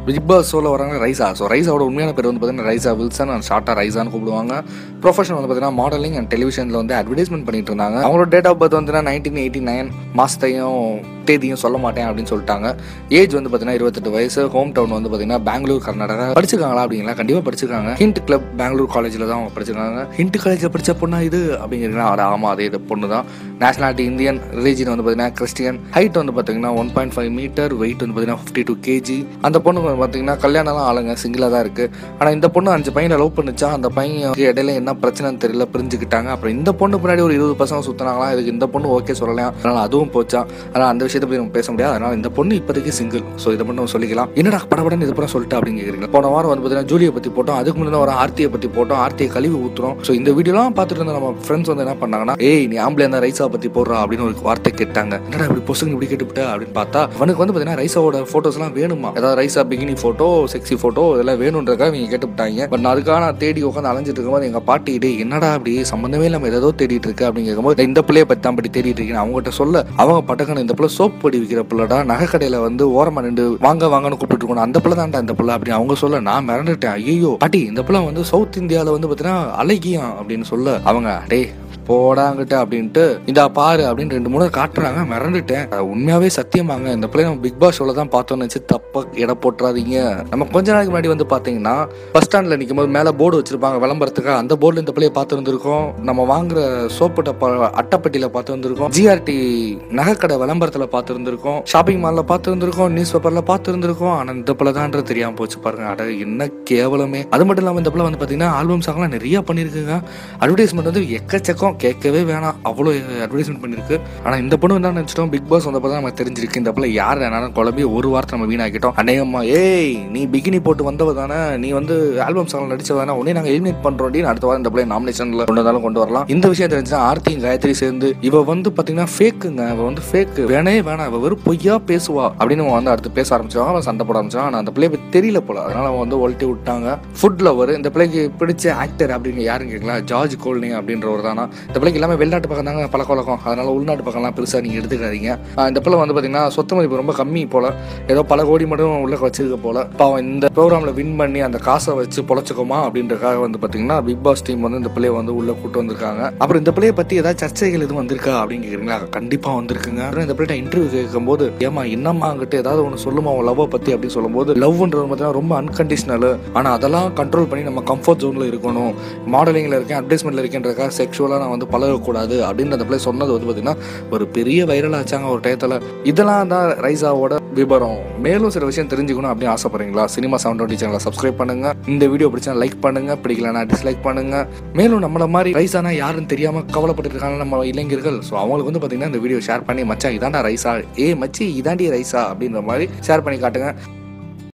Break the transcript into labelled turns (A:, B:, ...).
A: big pass ஷோவில் வராங்க ரைசா so ரைசாவோட உண்மையான பேர் வந்து பார்த்தீங்கன்னா ரைசா வில்சன் அண்ட் ஷார்ட்டாக ரைசான்னு கூப்பிடுவாங்க ப்ரொஃபஷன் வந்து பார்த்தீங்கன்னா மாடலிங் அண்ட் டெலிவிஷனில் வந்து அட்வர்டைஸ்மெண்ட் பண்ணிட்டு இருந்தாங்க அவங்களோட டேட் ஆஃப் பர்த் வந்து நைன்டீன் எயிட்டி நைன் மாசத்தையும் தேதியும் சொல்ல மாட்டேன் அப்படின்னு சொல்லிட்டாங்க ஏஜ் வந்து பார்த்தீங்கன்னா இருபத்தெட்டு வயசு ஹோம் டவுன் வந்து பார்த்தீங்கன்னா பெங்களூர் கர்நாடகா படிச்சிருக்காங்களா அப்படிங்களா கண்டிப்பாக படிச்சிருக்காங்க ஹிண்ட் கிளப் பெங்களூர் காலேஜில் தான் அவங்க படிச்சிருக்காங்க ஹிண்ட் காலேஜில் படிச்ச பொண்ணா இது அப்படிங்கிறீங்களா அட ஆமாம் அதே இது பொண்ணு தான் நேஷனாலிட்டி இந்தியன் ரிலீஜன் வந்து பார்த்தீங்கன்னா கிறிஸ்டியன் ஹைட் வந்து பார்த்தீங்கன்னா one point five metre weight வந்து பார்த்தீங்கன்னா ஃபிஃப்டி டூ கேஜி அந்த பொண்ணு வந்து பார்த்தீங்கன்னா கல்யாணம்லாம் ஆளுங்க சிங்கிளாக தான் இருக்கு ஆனால் இந்த பொண்ணு அஞ்சு பையனை லவ் பண்ணுச்சா அந்த பையன் இடையில என்ன பிரச்சனைன்னு தெரியல பிரிஞ்சுக்கிட்டாங்க அப்புறம் இந்த பொண்ணு பின்னாடி ஒரு இருபது பசங்க சுத்தினாங்களா இதுக்கு இந்த பொண்ணு ஓகே சொல்லலாம் அதனால அதுவும் போச்சா அதனால அந்த விஷயத்தை பத்தி நம்ம பேச முடியாது அதனால இந்த பொண்ணு இப்போதைக்கு சிங்கிள் ஸோ இதை மட்டும் நம்ம சொல்லிக்கலாம் என்னடா படபடன்னு இது பண்ண சொல்லிட்டு அப்படின்னு கேட்குறீங்க போன வாரம் வந்து பார்த்தீங்கன்னா ஜூலியை பத்தி போட்டோம் அதுக்கு முன்னாடி ஒரு ஆர்த்தியை பத்தி போட்டோம் ஆர்த்தியை கழுவி ஊத்துறோம் ஸோ இந்த வீடியோலாம் பார்த்துட்டு இருந்த நம்ம ஃப்ரெண்ட்ஸ் வந்து என்ன பண்ணாங்கன்னா ஏய் நீ ஆம்பளை இருந்தா ரைஸா பத்தி போடுறா அப்படின்னு ஒரு வார்த்தை கேட்டாங்க என்னடா இப்படி பொசுங்க இப்படி கேட்டுவிட்ட அப்படின்னு பார்த்தா அவனுக்கு வந்து பார்த்தீங்கன்னா ரைசாவோட ஃபோட்டோஸ் எல்லாம் வேணுமா ஏதாவது Raiza bikini photo sexy photo இதெல்லாம் வேணுன்றக்காக இவங்க கேட்டுவிட்டாங்க பட் நான் அதுக்காக நான் தேடி உட்காந்து அலைஞ்சிட்டு இருக்கும்போது எங்க பாட்டி டே என்னடா அப்படி சம்பந்தமே இல்லாம ஏதோ தேடிட்டு இருக்கு அப்படின்னு கேட்கும்போது இந்த பிள்ளைய பத்தி தான் படி தேடிட்டு இருக்கேன் அவங்ககிட்ட சொல்ல அவங்க பட்டக்கணும் இந்த பிள்ளை சோப் பொடி விற்கிற பிள்ளைடா நகை கடையில வந்து ஓரமா நின்று வாங்க வாங்கன்னு கூப்பிட்டு இருக்கணும் அந்த பிள்ளை தான்டா இந்த பிள்ளை அப்படின்னு அவங்க சொல்ல நான் மிரண்டுட்டேன் ஐயோ பாட்டி இந்த பிள்ளை வந்து சவுத் இந்தியாவில் வந்து பார்த்தீங்கன்னா அழகியம் அப்படின்னு சொல்ல அவங்க டே போடாங்கிட்ட அப்படின்ட்டு இந்த பாரு அப்படின்னு ரெண்டு மூணு காட்டுறாங்க மிரண்டுட்டேன் அது உண்மையாவே சத்தியமாங்க இந்த பிள்ளை நம்ம பிக் பாஸ் ஷோல தான் பார்த்தோம்னு வச்சு தப்பா இட போட்டுறாதீங்க நம்ம கொஞ்ச நாளைக்கு முன்னாடி வந்து பாத்தீங்கன்னா பஸ் ஸ்டாண்ட்ல நிற்கும் போது மேல போர்டு வச்சிருப்பாங்க விளம்பரத்துக்கு அந்த போர்டுல இந்த பிள்ளைய பார்த்து வந்திருக்கோம் நம்ம வாங்குற சோப்பு டப்பா அட்டைப்பட்டியில பார்த்து வந்திருக்கோம் ஜிஆர்டி நகைக்கடை விளம்பரத்துல பார்த்து இருந்திருக்கோம் ஷாப்பிங் மால்ல பார்த்து இருந்திருக்கோம் நியூஸ் பேப்பர்ல பார்த்து இருந்திருக்கோம் ஆனா இந்த பிள்ளை தான்றது தெரியாம போச்சு பாருங்க அட என்ன கேவலமே அது மட்டும் இல்லாம இந்த பிள்ளை வந்து பாத்தீங்கன்னா ஆல்பம் சாங்லாம் நிறைய பண்ணிருக்குங்க அட்வர்டைஸ்மெண்ட் வந்து எக்கச்சக்கம் கேட்கவே வேணாம் அவ்வளோ அட்வர்டைஸ்மெண்ட் பண்ணிருக்கு ஆனா இந்த பொண்ணு என்ன நினைச்சிட்டோம் பிக் பாஸ் வந்தப்போ தான் நமக்கு தெரிஞ்சிருக்கு இந்த பிள்ளை யார் வேணாலும் குழம்பி ஒரு வாரத்தை நம்ம வீணாக்கிட்டோம் அநேகமா ஏய் நீ பிகினி போட்டு வந்தவ தானே நீ வந்து ஆல்பம் சாங் நடிச்சவ தானே உடனே நாங்க எலிமினேட் பண்றோம் அடுத்த வாரம் இந்த பிள்ளை நாமினேஷன்ல கொண்டு வந்தாலும் கொண்டு வரலாம் இந்த விஷயம் தெரிஞ்சுன்னா ஆர்த்தியும் காயத்ரி சேர்ந்து இவ வந்து பாத்தீங்கன்னா ஃபேக்குங்க இவ வந்து ஃபேக் வேணே வேணாம் இவ வெறும் பொய்யா பேசுவா அப்படின்னு அவன் வந்து அடுத்து பேச ஆரம்பிச்சாங்க அவன் சண்டை போட ஆரம்பிச்சான் ஆனா அந்த பிள்ளைய பத்தி தெரியல போல அதனால அவன் வந்து ஒல்ட்டி விட்டாங்க ஃபுட் லவர் இந்த பிள்ளைக்கு பிடிச்ச ஆக்டர் அப்படின்னு யாருன்னு கேட்கலாம் ஜார்ஜ் கோல்னி அப்படின்றவர் தானா இந்த பிள்ளைக்கு எல்லாமே வெளிநாட்டு பக்கம் தாங்க பழக்க வழக்கம் அதனால உள்நாட்டு பக்கம்லாம் பெருசா நீங்க எடுத்துக்காதீங்க ஆஹ் இந்த பிள்ளை வந்து பாத்தீங்கன்னா சொத்து மதிப்பு ரொம்ப கம்மி போல ஏதோ பல கோடி மட்டும் உள்ள வச்சிருக்க போல பாவம் இந்த ப்ரோக்ராம்ல வின் பண்ணி அந்த காசை வச்சு பொழைச்சுக்கோமா அப்படின்றக்காக வந்து பாத்தீங்கன்னா பிக் பாஸ் டீம் வந்து இந்த பிள்ளைய வந்து உள்ள கூட்டு வந்திருக்காங்க அப்புறம் இந்த பிள்ளைய பத்தி ஏதாவது சர்ச்சைகள் எதுவும் வந்திருக்கா அப்படின்னு கேக்குறீங்களா கண்டிப்பா வந்திருக்குங்க அப்புறம் இந்த பிள்ளைட்ட இன்டர்வியூ கேட்கும்போது ஏமா என்னம்மா அங்கிட்ட ஏதாவது ஒன்று சொல்லுமா உன் லவ் பத்தி அப்படின்னு சொல்லும்போது லவ்ன்றது பார்த்தீங்கன்னா ரொம்ப அன்கண்டிஷனல் ஆனா அதெல்லாம் கண்ட்ரோல் பண்ணி நம்ம கம்ஃபர்ட் ஜோன்ல இருக்கணும் மாடலிங்ல இருக்கேன் அட்வர்டைஸ்மெண்ட்ல இருக்கேன்றக்காக செக்ஷுவலா நான் வந்து பழகக்கூடாது அப்படின்னு அந்த பிள்ளை சொன்னது வந்து பாத்தீங்கன்னா ஒரு பெரிய வைரல் ஆச்சாங்க ஒரு டயத்துல இதெல்லாம் தான் ரைசாவோட விபரம் மேலும் சில விஷயம் தெரிஞ்சுக்கணும் அப்படின்னு ஆசைப்படுறீங்களா சினிமா செவன் டுவெண்ட்டி சேனலை சப்ஸ்கிரைப் பண்ணுங்க இந்த வீடியோ பிடிச்சா லைக் பண்ணுங்க பிடிக்கலனா டிஸ்லைக் பண்ணுங்க மேலும் நம்மள மாதிரி ரைசானா யாருன்னு தெரியாம கவலைப்பட்டு இருக்காங்க நம்ம இளைஞர்கள் ஸோ அவங்களுக்கு வந்து பாத்தீங்கன்னா இந்த வீடியோ ஷேர் பண்ணி மச்சான் இதாண்டா ரைசா ஏ மச்சி இதாண்டி ரைசா அப்படின்ற மாதிரி ஷேர் பண்ணி காட்டுங்க